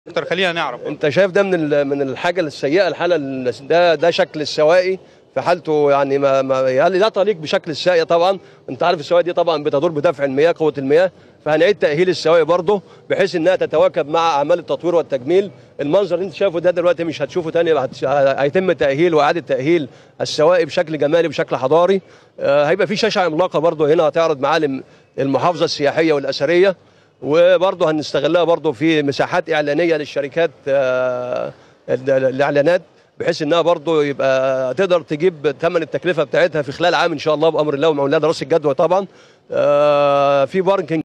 اكتر خلينا نعرف انت شايف ده من ال- من الحاجه السيئه الحاله ال- ده ده شكل السواقي في حالته يعني ما, ما يعني لا تليق بشكل الساقيه طبعا انت عارف السواقي دي طبعا بتدور بدفع المياه قوه المياه فهنعيد تاهيل السواقي برضه بحيث انها تتواكب مع اعمال التطوير والتجميل المنظر اللي انت شايفه ده دلوقتي مش هتشوفه تاني هت- هيتم تاهيل واعاده تاهيل السواقي بشكل جمالي بشكل حضاري آه، هيبقى في شاشه عملاقه برضه هنا هتعرض معالم المحافظه السياحيه والاثريه وبرضه هنستغلها برضه في مساحات اعلانيه للشركات آه، ال- ال- الاعلانات بحيث انها برضه يبقى تقدر تجيب ثمن التكلفه بتاعتها في خلال عام ان شاء الله بامر الله ومولاه دراسه الجدوى طبعا آه، في باركنج